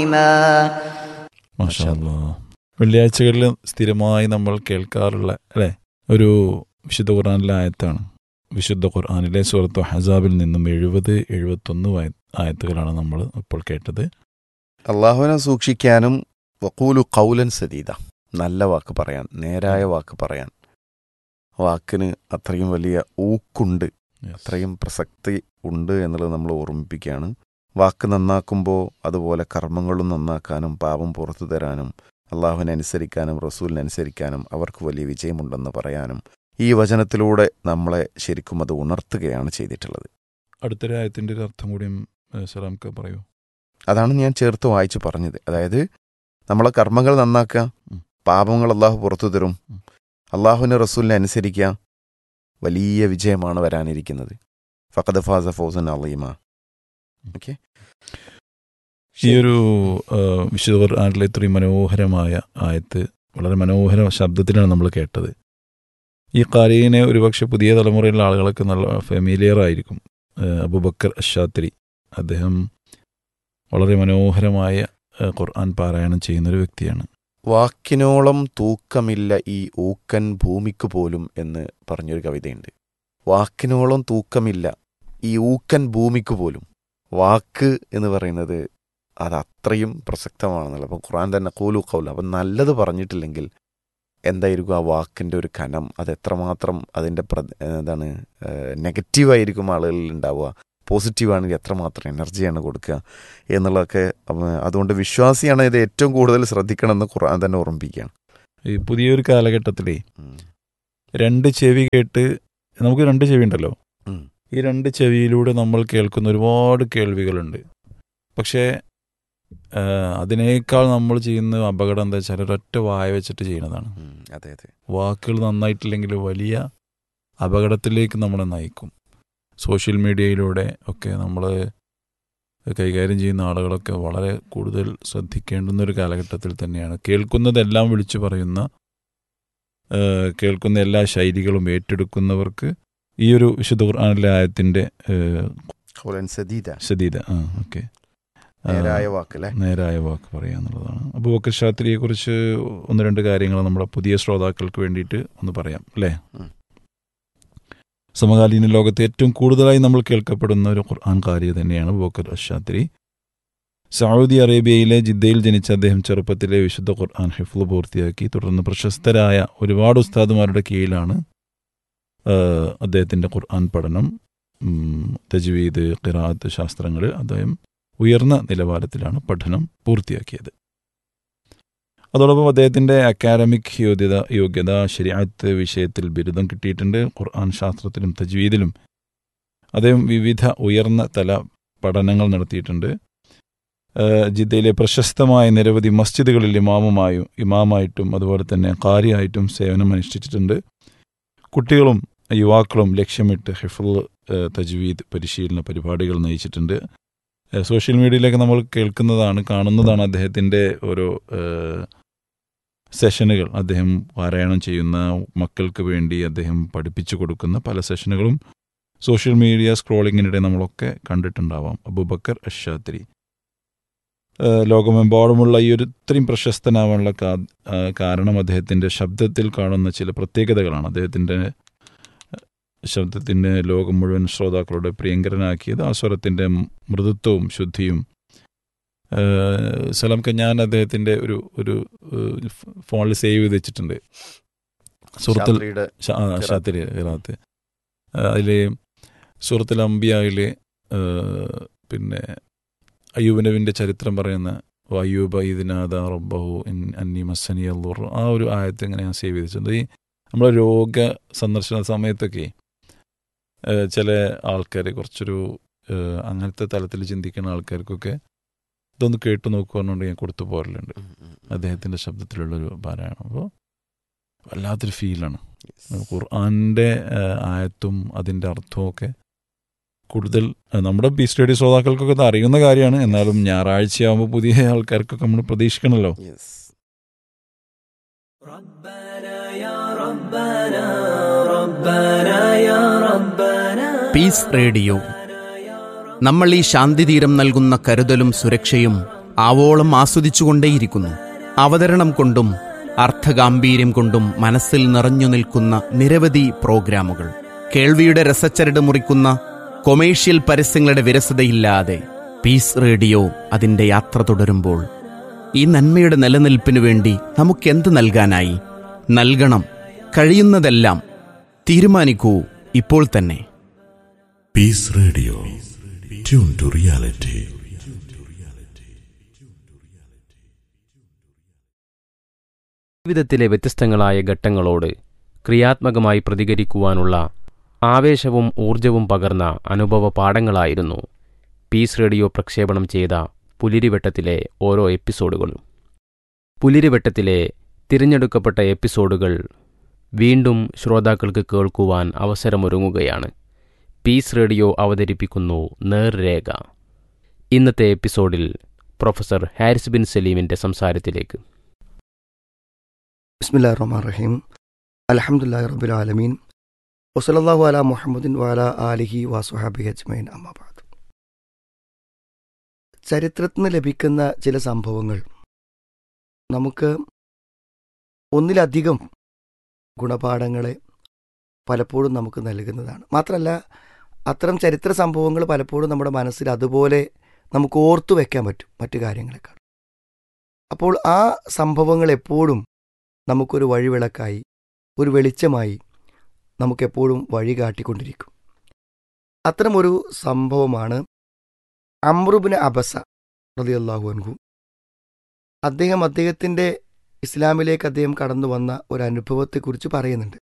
മാഷാ അല്ലാ. വെള്ളിയാഴ്ചകളിൽ സ്ഥിരമായി നമ്മൾ കേൾക്കാറുള്ള അല്ലെ ഒരു വിശുദ്ധ ഖുർആനിലെ ആയത്താണ് വിശുദ്ധ ഖുർആനിലെ സൂറത്ത് ഹസാബിൽ നിന്നും എഴുപത് എഴുപത്തൊന്ന് വായ- ആയത്തുകളാണ് നമ്മൾ ഇപ്പോൾ കേട്ടത് അള്ളാഹുവിനെ സൂക്ഷിക്കാനും വക്കൂലു കൗലൻ സദീദ നല്ല വാക്ക് പറയാൻ നേരായ വാക്ക് പറയാൻ വാക്കിന് അത്രയും വലിയ ഊക്കുണ്ട് അത്രയും പ്രസക്തി ഉണ്ട് എന്നുള്ളത് നമ്മൾ ഓർമ്മിപ്പിക്കുകയാണ് വാക്ക് നന്നാക്കുമ്പോൾ അതുപോലെ കർമ്മങ്ങളും നന്നാക്കാനും പാപം പുറത്തു തരാനും അള്ളാഹുവിനെ അനുസരിക്കാനും റസൂലിനെ അനുസരിക്കാനും അവർക്ക് വലിയ വിജയമുണ്ടെന്ന് പറയാനും ഈ വചനത്തിലൂടെ നമ്മളെ ശരിക്കും അത് ഉണർത്തുകയാണ് ചെയ്തിട്ടുള്ളത് അടുത്തൊരു ആയത്തിന്റെ ഒരു അർത്ഥം കൂടിയും ഏഹ്, സലാംക്ക് പറയൂ അതാണ് ഞാൻ ചേർത്ത് വായിച്ച് പറഞ്ഞത് അതായത് നമ്മളെ കർമ്മങ്ങൾ നന്നാക്കുക ഉം. പാപങ്ങൾ അള്ളാഹു പുറത്തു തരും ഉം. അള്ളാഹുവിനെ റസൂലിനെ അനുസരിക്കുക വലിയ വിജയമാണ് വരാനിരിക്കുന്നത് ഫഖദ് ഫാസ ഫൗസൻ അലീമ ഓക്കെ ഈ ഒരു ഏഹ്, വിശുദ്ധ ഖുർആനിലെ ഇത്രയും മനോഹരമായ ആയത്ത് വളരെ മനോഹര ശബ്ദത്തിലാണ് നമ്മൾ കേട്ടത് ഈ കാരീനെ ഒരുപക്ഷെ പുതിയ തലമുറയിലുള്ള ആളുകൾക്ക് നല്ല ഫെമിലിയർ ആയിരിക്കും ഏഹ്, അബൂബക്കർ അഷാത്തിരി അദ്ദേഹം വളരെ മനോഹരമായ ഏഹ്, ഖുർആൻ പാരായണം ചെയ്യുന്ന ഒരു വ്യക്തിയാണ് വാക്കിനോളം തൂക്കമില്ല ഈ ഊക്കൻ ഭൂമിക്ക് പോലും എന്ന് പറഞ്ഞൊരു കവിതയുണ്ട് വാക്കിനോളം തൂക്കമില്ല ഈ ഊക്കൻ ഭൂമിക്ക് പോലും വാക്ക് എന്ന് പറയുന്നത് അത് അത്രയും പ്രസക്തമാണെന്നുള്ളത് അപ്പം ഖുറാൻ തന്നെ കൂലു കൗല അപ്പം നല്ലത് പറഞ്ഞിട്ടില്ലെങ്കിൽ എന്തായിരിക്കും ആ വാക്കിൻ്റെ ഒരു കനം അത് എത്രമാത്രം അതിൻ്റെ പ്ര എന്താണ് നെഗറ്റീവായിരിക്കും ആളുകളിൽ ഉണ്ടാവുക പോസിറ്റീവാണെങ്കിൽ എത്രമാത്രം എനർജിയാണ് കൊടുക്കുക എന്നുള്ളതൊക്കെ അപ്പം അതുകൊണ്ട് വിശ്വാസിയാണ് ഇത് ഏറ്റവും കൂടുതൽ ശ്രദ്ധിക്കണമെന്ന് ഖുർആൻ തന്നെ ഓർമ്മിപ്പിക്കുകയാണ് ഈ പുതിയൊരു കാലഘട്ടത്തിലേ ഉം. രണ്ട് ചെവി കേട്ട് നമുക്ക് രണ്ട് ചെവി ഉണ്ടല്ലോ ഉം. ഈ രണ്ട് ചെവിയിലൂടെ നമ്മൾ കേൾക്കുന്ന ഒരുപാട് കേൾവികളുണ്ട് പക്ഷേ ആ, അതിനേക്കാൾ നമ്മൾ ചെയ്യുന്ന അപകടം എന്താ വെച്ചാൽ ഒരൊറ്റ വായ വെച്ചിട്ട് ചെയ്യുന്നതാണ് ഉം. അതെ അതെ വാക്കുകൾ നന്നായിട്ടില്ലെങ്കിൽ വലിയ അപകടത്തിലേക്ക് നമ്മളെ നയിക്കും സോഷ്യൽ മീഡിയയിലൂടെ ഒക്കെ നമ്മൾ കൈകാര്യം ചെയ്യുന്ന ആളുകളൊക്കെ വളരെ കൂടുതൽ ശ്രദ്ധിക്കേണ്ടുന്ന ഒരു കാലഘട്ടത്തിൽ തന്നെയാണ് കേൾക്കുന്നതെല്ലാം വിളിച്ചു പറയുന്ന ആ, കേൾക്കുന്ന എല്ലാ ശൈലികളും ഏറ്റെടുക്കുന്നവർക്ക് ഈ ഒരു വിശുദ്ധ ഖുർആനിലെ ആയത്തിൻ്റെ ഖൗലൻ സദീദ സദീദ ആ ഓക്കെ നേരായ വാക്കല്ലേ നേരായ വാക്ക് പറയുക എന്നുള്ളതാണ് അബൂബക്കർ ഷാത്രിയെ കുറിച്ച് ഒന്ന് രണ്ട് കാര്യങ്ങൾ നമ്മുടെ പുതിയ ശ്രോതാക്കൾക്ക് വേണ്ടിയിട്ട് ഒന്ന് പറയാം അല്ലേ ഉം. സമകാലീന ലോകത്ത് ഏറ്റവും കൂടുതലായി നമ്മൾ കേൾക്കപ്പെടുന്ന ഒരു ഖുർആൻ കാര്യ തന്നെയാണ് അബൂബക്കർ അഷാത്രി സൗദി അറേബ്യയിലെ ജിദ്ദയിൽ ജനിച്ച അദ്ദേഹം ചെറുപ്പത്തിലെ വിശുദ്ധ ഖുർആൻ ഹിഫ്ല് പൂർത്തിയാക്കി തുടർന്ന് പ്രശസ്തരായ ഒരുപാട് ഉസ്താദുമാരുടെ കീഴിലാണ് ആ, അദ്ദേഹത്തിൻ്റെ ഖുർആൻ പഠനം ഉം, തജ്വീദ് ഖിറാത്ത് ശാസ്ത്രങ്ങൾ അദ്ദേഹം ഉയർന്ന നിലവാരത്തിലാണ് പഠനം പൂർത്തിയാക്കിയത് അതോടൊപ്പം അദ്ദേഹത്തിൻ്റെ അക്കാഡമിക് യോഗ്യത യോഗ്യത ശരിയാത്ത് വിഷയത്തിൽ ബിരുദം കിട്ടിയിട്ടുണ്ട് ഖുർആൻ ശാസ്ത്രത്തിലും തജ്വീദിലും അദ്ദേഹം വിവിധ ഉയർന്ന തല പഠനങ്ങൾ നടത്തിയിട്ടുണ്ട് ഏഹ് ജിദ്ദയിലെ പ്രശസ്തമായ നിരവധി മസ്ജിദുകളിൽ ഇമാമുമായും ഇമാമായിട്ടും അതുപോലെ തന്നെ കാരിയായിട്ടും സേവനം അനുഷ്ഠിച്ചിട്ടുണ്ട് കുട്ടികളും യുവാക്കളും ലക്ഷ്യമിട്ട് ഹിഫുൾ ഏഹ് തജ്വീദ് പരിശീലന പരിപാടികൾ നയിച്ചിട്ടുണ്ട് ഏഹ് സോഷ്യൽ മീഡിയയിലൊക്കെ നമ്മൾ കേൾക്കുന്നതാണ് കാണുന്നതാണ് അദ്ദേഹത്തിൻ്റെ ഓരോ ഏഹ് സെഷനുകൾ അദ്ദേഹം പാരായണം ചെയ്യുന്ന മക്കൾക്ക് വേണ്ടി അദ്ദേഹം പഠിപ്പിച്ചു കൊടുക്കുന്ന പല സെഷനുകളും സോഷ്യൽ മീഡിയ സ്ക്രോളിങ്ങിനിടെ നമ്മളൊക്കെ കണ്ടിട്ടുണ്ടാവാം അബൂബക്കർ അഷാത്രി ഏഹ് ലോകമെമ്പാടുമുള്ള ഈ ഒരു ഇത്രയും പ്രശസ്തനാവാനുള്ള കാ- ആ, കാരണം അദ്ദേഹത്തിൻ്റെ ശബ്ദത്തിൽ കാണുന്ന ചില പ്രത്യേകതകളാണ് അദ്ദേഹത്തിൻ്റെ ശബ്ദത്തിൻ്റെ ലോകം മുഴുവൻ ശ്രോതാക്കളുടെ പ്രിയങ്കരനാക്കിയത് ആ സ്വരത്തിൻ്റെ മൃദുത്വവും ശുദ്ധിയും ഏഹ് സലാംക്ക് ഞാൻ അദ്ദേഹത്തിൻ്റെ ഒരു ഒരു ഫോണിൽ സേവ് ചെയ്ത് വെച്ചിട്ടുണ്ട് സുഹൃത്തിൽ ശാസ്ത്രിയുടെ ഷാ- ആ, ഷാത്തിരി ഖിറാത്ത് അതിൽ സൂറത്തുൽ അംബിയായിലെ പിന്നെ അയ്യൂബ് നബിൻ്റെ ചരിത്രം പറയുന്ന "വ അയ്യൂബ ഇതിനാദ റബ്ബഹു ഇൻ അന്നി മസ്സനി അല്ലുർ ആ ഒരു ആയത്ത് ഇങ്ങനെ ഞാൻ സേവ് ചെയ്തിട്ടുണ്ട് ഈ നമ്മളെ രോഗ സന്ദർശന സമയത്തൊക്കെ ഏഹ്, ചില ആൾക്കാർ കുറച്ചൊരു ഏഹ്, അങ്ങനത്തെ തലത്തിൽ ചിന്തിക്കുന്ന ആൾക്കാർക്കൊക്കെ ഇതൊന്ന് കേട്ടു നോക്കുകയാണെന്നുണ്ടെങ്കിൽ ഞാൻ കൊടുത്തു പോരലുണ്ട് ഉം, ഉം, ഉം. അദ്ദേഹത്തിൻ്റെ ശബ്ദത്തിലുള്ളൊരു പാരായണം അപ്പോൾ വല്ലാത്തൊരു ഫീലാണ് Yes. ഖുർആാനിൻ്റെ ആയത്തും അതിൻ്റെ അർത്ഥവും ഒക്കെ കൂടുതൽ ഏഹ്, നമ്മുടെ ബി സ്റ്റഡി ശ്രോതാക്കൾക്കൊക്കെ ഇത് അറിയുന്ന കാര്യമാണ് എന്നാലും ഞായറാഴ്ചയാകുമ്പോൾ പുതിയ ആൾക്കാർക്കൊക്കെ നമ്മൾ പ്രതീക്ഷിക്കണമല്ലോ Yes. പീസ് റേഡിയോ നമ്മൾ ഈ ശാന്തിതീരം നൽകുന്ന കരുതലും സുരക്ഷയും ആവോളം ആസ്വദിച്ചുകൊണ്ടേയിരിക്കുന്നു അവതരണം കൊണ്ടും അർത്ഥഗാംഭീര്യം കൊണ്ടും മനസ്സിൽ നിറഞ്ഞു നിൽക്കുന്ന നിരവധി പ്രോഗ്രാമുകൾ കേൾവിയുടെ രസച്ചരട് മുറിക്കുന്ന കൊമേഴ്ഷ്യൽ പരസ്യങ്ങളുടെ വിരസതയില്ലാതെ പീസ് റേഡിയോ അതിന്റെ യാത്ര തുടരുമ്പോൾ ഈ നന്മയുടെ നിലനിൽപ്പിനു വേണ്ടി നമുക്കെന്ത് നൽകാനായി നൽകണം കഴിയുന്നതെല്ലാം തീരുമാനിക്കൂ ഇപ്പോൾ തന്നെ Peace Radio. Tune to reality. ജീവിതത്തിലെ വ്യത്യസ്തങ്ങളായ ഘട്ടങ്ങളോട് ക്രിയാത്മകമായി പ്രതികരിക്കുവാനുള്ള ആവേശവും ഊർജവും പകർന്ന അനുഭവ പാഠങ്ങളായിരുന്നു പീസ് റേഡിയോ പ്രക്ഷേപണം ചെയ്ത പുലിരിവട്ടത്തിലെ ഓരോ എപ്പിസോഡുകളും പുലിരിവട്ടത്തിലെ തിരഞ്ഞെടുക്കപ്പെട്ട എപ്പിസോഡുകൾ വീണ്ടും ശ്രോതാക്കൾക്ക് കേൾക്കുവാൻ അവസരമൊരുങ്ങുകയാണ് പീസ് റേഡിയോ അവതരിപ്പിക്കുന്നു നേർരേഖ ഇന്നത്തെ എപ്പിസോഡിൽ പ്രൊഫസർ ഹാരിസ് ബിൻ സലീമിൻ്റെ സംസാരത്തിലേക്ക് ബിസ്മില്ലാ റഹ്മാൻ റഹീം അലഹമുല്ലാ റബുൽ ആലമീൻ വസലല്ലാഹു അല മുഹമ്മദിൻ വാല ആലിഹി വാസുഹാബി അജ്മൈൻ അമ്മാബാദ് ചരിത്രത്തിൽ നിന്ന് ലഭിക്കുന്ന ചില സംഭവങ്ങൾ നമുക്ക് ഒന്നിലധികം ഗുണപാഠങ്ങളെ പലപ്പോഴും നമുക്ക് നൽകുന്നതാണ് മാത്രമല്ല അത്തരം ചരിത്ര സംഭവങ്ങൾ പലപ്പോഴും നമ്മുടെ മനസ്സിൽ അതുപോലെ നമുക്ക് ഓർത്തു വെക്കാൻ പറ്റും മറ്റു കാര്യങ്ങളെക്കാൾ അപ്പോൾ ആ സംഭവങ്ങൾ എപ്പോഴും നമുക്കൊരു വഴിവിളക്കായി ഒരു വെളിച്ചമായി നമുക്കെപ്പോഴും വഴി കാട്ടിക്കൊണ്ടിരിക്കും അത്തരമൊരു സംഭവമാണ് അമ്രുബിന് അബസ റളിയല്ലാഹു അൻഹു അദ്ദേഹം അദ്ദേഹത്തിൻ്റെ ഇസ്ലാമിലേക്ക് അദ്ദേഹം കടന്നു വന്ന ഒരു അനുഭവത്തെക്കുറിച്ച് പറയുന്നുണ്ട്